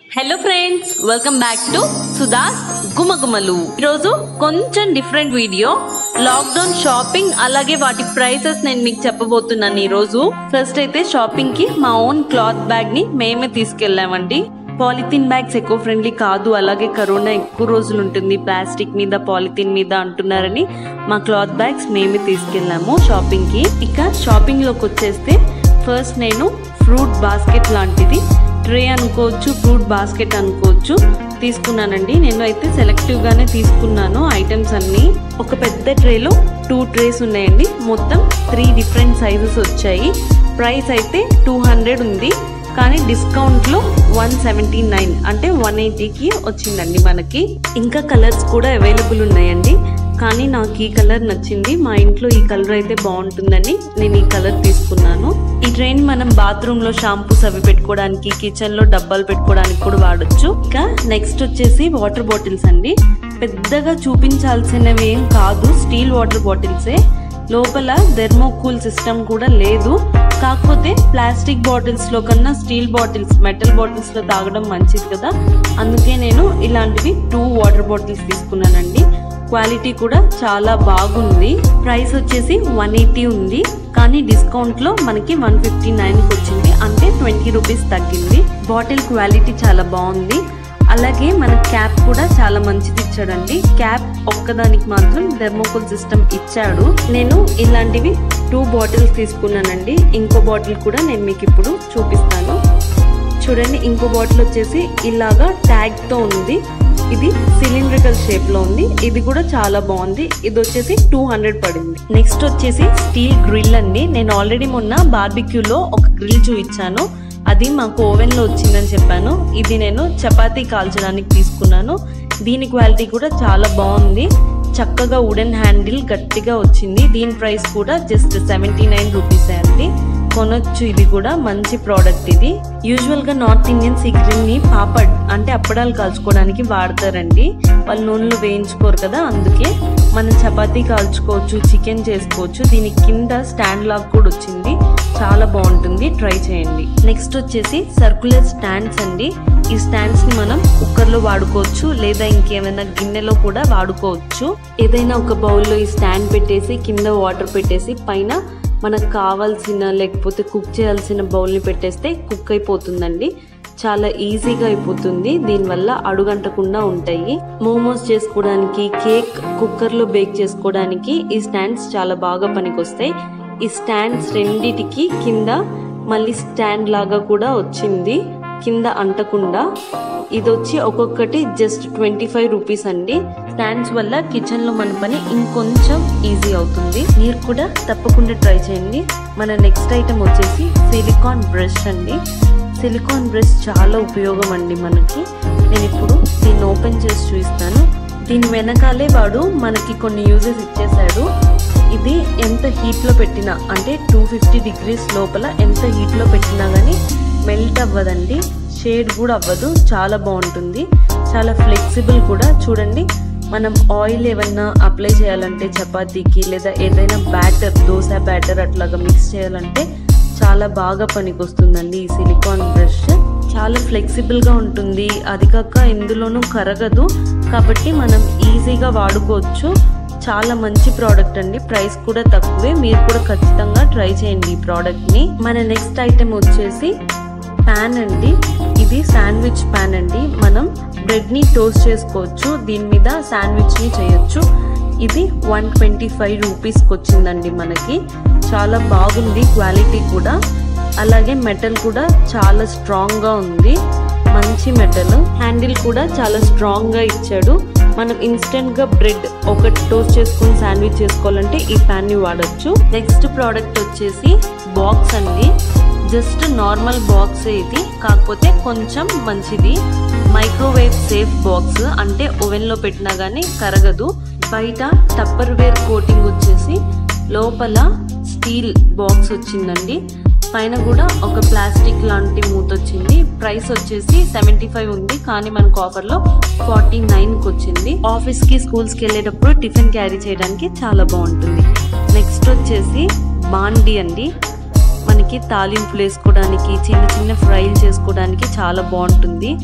hello friends welcome back to Sudha's Gumagumalu ఈరోజు కొంచెం different video lockdown shopping అలాగే వాటి ప్రైసెస్ నేను మీకు చెప్పబోతున్నాను ఈ రోజు ఫస్ట్ అయితే షాపింగ్ కి మా ఓన్ క్లాత్ బ్యాగ్ ని మేమే తీసుకెళ్ళామండి పాలిథిన్ బ్యాగ్స్ ఎక్కువ ఫ్రెండ్లీ కాదు అలాగే కరోనా ఎక్కువ రోజులు ఉంటుంది ప్లాస్టిక్ మీద పాలిథిన్ మీద అంటున్నారని మా క్లాత్ బ్యాగ్స్ మేమే తీసుకెళ్ళాము షాపింగ్ కి ఇక షాపింగ్ లోకి వచ్చేస్తే ఫస్ట్ నేను ఫ్రూట్ బాస్కెట్ లాంటిది ట్రే అనుకోవచ్చు ఫ్రూట్ బాస్కెట్ అనుకోవచ్చు తీసుకున్నానండి నేను అయితే సెలెక్టివ్ గానే తీసుకున్నాను ఐటమ్స్ అన్ని ఒక పెద్ద ట్రేలో టూ ట్రేస్ ఉన్నాయండి మొత్తం త్రీ డిఫరెంట్ సైజెస్ వచ్చాయి ప్రైస్ అయితే టూ హండ్రెడ్ ఉంది కానీ డిస్కౌంట్ లో వన్ సెవెంటీ నైన్ అంటే వన్ ఎయిటీకి వచ్చిందండి మనకి ఇంకా కలర్స్ కూడా అవైలబుల్ ఉన్నాయండి కానీ నాకు ఈ కలర్ నచ్చింది మా ఇంట్లో ఈ కలర్ అయితే బాగుంటుందని నేను ఈ కలర్ తీసుకున్నాను ఈ ట్రైన్ మనం బాత్రూమ్ లో షాంపూస్ అవి పెట్టుకోవడానికి కిచెన్ లో డబ్బాలు పెట్టుకోవడానికి కూడా వాడొచ్చు ఇంకా నెక్స్ట్ వచ్చేసి వాటర్ బాటిల్స్ అండి పెద్దగా చూపించాల్సినవి ఏం కాదు స్టీల్ వాటర్ బాటిల్సే లోపల థెర్మోకూల్ సిస్టమ్ కూడా లేదు కాకపోతే ప్లాస్టిక్ బాటిల్స్ లో కన్నా స్టీల్ బాటిల్స్ మెటల్ బాటిల్స్ లో తాగడం మంచిది కదా అందుకే నేను ఇలాంటివి టూ వాటర్ బాటిల్స్ తీసుకున్నానండి క్వాలిటీ కూడా చాలా బాగుంది ప్రైస్ వచ్చేసి వన్ ఎయిటీ ఉంది కానీ డిస్కౌంట్ లో మనకి వన్ ఫిఫ్టీ నైన్ వచ్చింది అంటే ట్వంటీ రూపీస్ తగ్గింది బాటిల్ క్వాలిటీ చాలా బాగుంది అలాగే మన క్యాప్ కూడా చాలా మంచిది ఇచ్చాడండి క్యాప్ ఒక్కదానికి మాత్రం థెర్మోకోల్ సిస్టమ్ ఇచ్చాడు నేను ఇలాంటివి టూ బాటిల్స్ తీసుకున్నానండి ఇంకో బాటిల్ కూడా నేను మీకు ఇప్పుడు చూపిస్తాను చూడండి ఇంకో బాటిల్ వచ్చేసి ఇలాగా ట్యాగ్ తో ఉంది ఇది సిలిండ్రికల్ షేప్ లో ఉంది ఇది కూడా చాలా బాగుంది ఇది వచ్చేసి టూ హండ్రెడ్ పడింది నెక్స్ట్ వచ్చేసి స్టీల్ గ్రిల్ అండి నేను ఆల్రెడీ మొన్న బార్బిక్యూలో ఒక గ్రిల్ చూపించాను అది మాకు ఓవెన్ లో వచ్చిందని చెప్పాను ఇది నేను చపాతీ కాల్చడానికి తీసుకున్నాను దీని క్వాలిటీ కూడా చాలా బాగుంది చక్కగా వుడెన్ హ్యాండిల్ గట్టిగా వచ్చింది దీని ప్రైస్ కూడా జస్ట్ సెవెంటీ నైన్ రూపీస్ అండి కొనొచ్చు ఇది కూడా మంచి ప్రోడక్ట్ ఇది యూజువల్ గా నార్త్ ఇండియన్స్ ఈ గ్రిల్ ని పాపడ్ అంటే అప్పడాలు కాల్చుకోవడానికి వాడతారండి వాళ్ళు నూనెలో వేయించుకోరు కదా అందుకే మనం చపాతీ కాల్చుకోవచ్చు చికెన్ చేసుకోవచ్చు దీని కింద స్టాండ్ లాగ్ కూడా వచ్చింది చాలా బాగుంటుంది ట్రై చేయండి నెక్స్ట్ వచ్చేసి సర్కులర్ స్టాండ్స్ అండి ఈ స్టాండ్స్ ని మనం కుక్కర్ లో వాడుకోవచ్చు లేదా ఇంకేమైనా గిన్నెలో కూడా వాడుకోవచ్చు ఏదైనా ఒక బౌల్లో ఈ స్టాండ్ పెట్టేసి కింద వాటర్ పెట్టేసి పైన మనకు కావాల్సిన లేకపోతే కుక్ చేయాల్సిన బౌల్ని పెట్టేస్తే కుక్ అయిపోతుందండి చాలా ఈజీగా అయిపోతుంది దీనివల్ల అడుగంటకుండా ఉంటాయి మోమోస్ చేసుకోవడానికి కేక్ కుక్కర్లో బేక్ చేసుకోవడానికి ఈ స్టాండ్స్ చాలా బాగా పనికొస్తాయి ఈ స్టాండ్స్ రెండిటికి కింద మళ్ళీ స్టాండ్ లాగా కూడా వచ్చింది కింద అంటకుండా ఇది వచ్చి ఒక్కొక్కటి జస్ట్ ట్వంటీ ఫైవ్ రూపీస్ అండి స్టాండ్స్ వల్ల కిచెన్ లో మన పని ఇంకొంచెం ఈజీ అవుతుంది మీరు కూడా తప్పకుండా ట్రై చేయండి మన నెక్స్ట్ ఐటమ్ వచ్చేసి సిలికాన్ బ్రష్ అండి సిలికాన్ బ్రష్ చాలా ఉపయోగం అండి మనకి నేను ఇప్పుడు దీన్ని ఓపెన్ చేసి చూపిస్తాను దీని వెనకాలే వాడు మనకి కొన్ని యూజెస్ ఇచ్చేసాడు ఇది ఎంత హీట్లో పెట్టినా అంటే టూ ఫిఫ్టీ డిగ్రీస్ లోపల ఎంత హీట్లో పెట్టినా కానీ మెల్ట్ అవ్వదండి షేడ్ కూడా అవ్వదు చాలా బాగుంటుంది చాలా ఫ్లెక్సిబుల్ కూడా చూడండి మనం ఆయిల్ ఏమైనా అప్లై చేయాలంటే చపాతీకి లేదా ఏదైనా బ్యాటర్ దోశ బ్యాటర్ అట్లాగా మిక్స్ చేయాలంటే చాలా బాగా పనికొస్తుందండి ఈ సిలికాన్ బ్రష్ చాలా ఫ్లెక్సిబుల్గా ఉంటుంది అది కాక ఇందులోనూ కరగదు కాబట్టి మనం ఈజీగా వాడుకోవచ్చు చాలా మంచి ప్రోడక్ట్ అండి ప్రైస్ కూడా తక్కువే మీరు కూడా ఖచ్చితంగా ట్రై చేయండి ఈ ప్రోడక్ట్ని మన నెక్స్ట్ ఐటెం వచ్చేసి ప్యాన్ అండి ఇది శాండ్విచ్ ప్యాన్ అండి మనం బ్రెడ్ని టోస్ట్ చేసుకోవచ్చు దీని మీద శాండ్విచ్ని చేయొచ్చు ఇది వన్ ట్వంటీ ఫైవ్ రూపీస్కి వచ్చిందండి మనకి చాలా బాగుంది క్వాలిటీ కూడా అలాగే మెటల్ కూడా చాలా స్ట్రాంగ్గా ఉంది మంచి మెటల్ హ్యాండిల్ కూడా చాలా స్ట్రాంగ్గా ఇచ్చాడు మనం ఇన్స్టెంట్గా బ్రెడ్ ఒకటి టోస్ట్ చేసుకుని శాండ్విచ్ చేసుకోవాలంటే ఈ ప్యాన్ని వాడచ్చు నెక్స్ట్ ప్రోడక్ట్ వచ్చేసి బాక్స్ అండి జస్ట్ నార్మల్ బాక్స్ ఇది కాకపోతే కొంచెం మంచిది మైక్రోవేవ్ సేఫ్ బాక్స్ అంటే ఓవెన్లో పెట్టినా కానీ కరగదు బయట టప్పర్ వేర్ కోటింగ్ వచ్చేసి లోపల స్టీల్ బాక్స్ వచ్చిందండి పైన కూడా ఒక ప్లాస్టిక్ లాంటి మూత వచ్చింది ప్రైస్ వచ్చేసి సెవెంటీ ఫైవ్ ఉంది కానీ మనకు ఆఫర్లో ఫార్టీ నైన్కి వచ్చింది ఆఫీస్కి స్కూల్స్కి వెళ్ళేటప్పుడు టిఫిన్ క్యారీ చేయడానికి చాలా బాగుంటుంది నెక్స్ట్ వచ్చేసి బాండి అండి మనకి తాలింపులు వేసుకోవడానికి చిన్న చిన్న ఫ్రైలు చేసుకోవడానికి చాలా బాగుంటుంది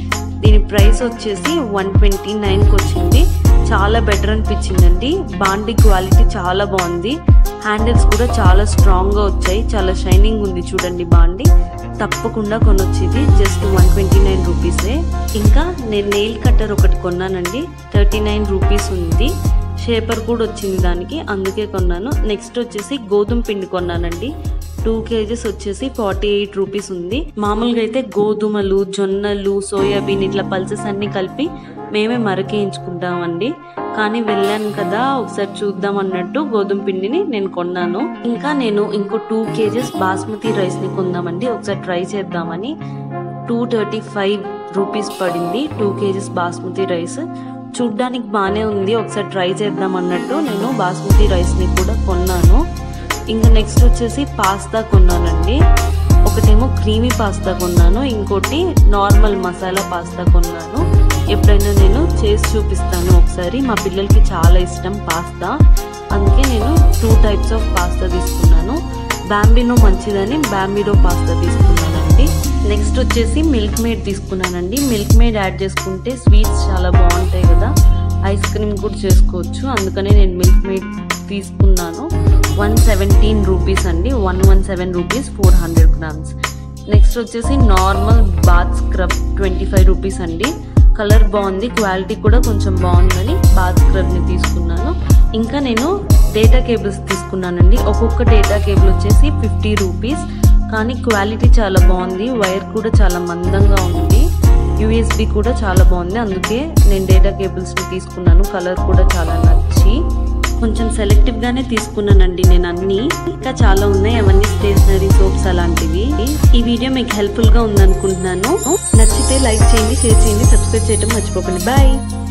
దీని ప్రైస్ వచ్చేసి వన్ ట్వంటీ నైన్కి వచ్చింది చాలా బెటర్ అనిపించిందండి బాండి క్వాలిటీ చాలా బాగుంది హ్యాండిల్స్ కూడా చాలా స్ట్రాంగ్గా వచ్చాయి చాలా షైనింగ్ ఉంది చూడండి బాండి తప్పకుండా కొనొచ్చేది జస్ట్ వన్ ట్వంటీ నైన్ రూపీసే ఇంకా నేను నెయిల్ కట్టర్ ఒకటి కొన్నానండి థర్టీ నైన్ రూపీస్ ఉంది షేపర్ కూడా వచ్చింది దానికి అందుకే కొన్నాను నెక్స్ట్ వచ్చేసి గోధుమ పిండి కొన్నానండి టూ కేజెస్ వచ్చేసి ఫార్టీ ఎయిట్ రూపీస్ ఉంది మామూలుగా అయితే గోధుమలు జొన్నలు సోయాబీన్ ఇట్లా పల్సెస్ అన్ని కలిపి మేమే మరకేయించుకుంటామండి కానీ వెళ్ళాను కదా ఒకసారి చూద్దాం అన్నట్టు గోధుమ పిండిని నేను కొన్నాను ఇంకా నేను ఇంకో టూ కేజెస్ బాస్మతి రైస్ని కొందామండి ఒకసారి ట్రై చేద్దామని టూ థర్టీ ఫైవ్ రూపీస్ పడింది టూ కేజెస్ బాస్మతి రైస్ చూడ్డానికి బాగానే ఉంది ఒకసారి ట్రై చేద్దాం అన్నట్టు నేను బాస్మతి రైస్ని కూడా కొన్నాను ఇంకా నెక్స్ట్ వచ్చేసి పాస్తా కొన్నానండి ఒకటేమో క్రీమీ పాస్తా కొన్నాను ఇంకోటి నార్మల్ మసాలా పాస్తా కొన్నాను ఎప్పుడైనా నేను చేసి చూపిస్తాను ఒకసారి మా పిల్లలకి చాలా ఇష్టం పాస్తా అందుకే నేను టూ టైప్స్ ఆఫ్ పాస్తా తీసుకున్నాను బాంబినో మంచిదని బాంబినో పాస్తా తీసుకున్నానండి నెక్స్ట్ వచ్చేసి మిల్క్ మేడ్ తీసుకున్నానండి మిల్క్ మేడ్ యాడ్ చేసుకుంటే స్వీట్స్ చాలా బాగుంటాయి కదా ఐస్ క్రీమ్ కూడా చేసుకోవచ్చు అందుకనే నేను మిల్క్ మేడ్ తీసుకున్నాను వన్ సెవెంటీన్ రూపీస్ అండి one one seven rupees four hundred grams next వచ్చేసి normal bath scrub twenty five rupees అండి కలర్ బాగుంది క్వాలిటీ కూడా కొంచెం బాగుందని బాత్ స్క్రబ్ని తీసుకున్నాను ఇంకా నేను డేటా కేబుల్స్ తీసుకున్నానండి ఒక్కొక్క డేటా కేబుల్ వచ్చేసి ఫిఫ్టీ రూపీస్ కానీ క్వాలిటీ చాలా బాగుంది వైర్ కూడా చాలా మందంగా ఉంది యూఎస్బి కూడా చాలా బాగుంది అందుకే నేను డేటా కేబుల్స్ని తీసుకున్నాను కలర్ కూడా చాలా నచ్చి కొంచెం సెలెక్టివ్గానే తీసుకున్నానండి నేను అన్ని ఇంకా చాలా ఉన్నాయి అవన్నీ స్టేషనరీ సోప్స్ అలాంటివి ఈ వీడియో మీకు హెల్ప్ఫుల్గా ఉందనుకుంటున్నాను నచ్చితే లైక్ చేయండి షేర్ చేయండి సబ్స్క్రైబ్ చేయడం మర్చిపోకండి బాయ్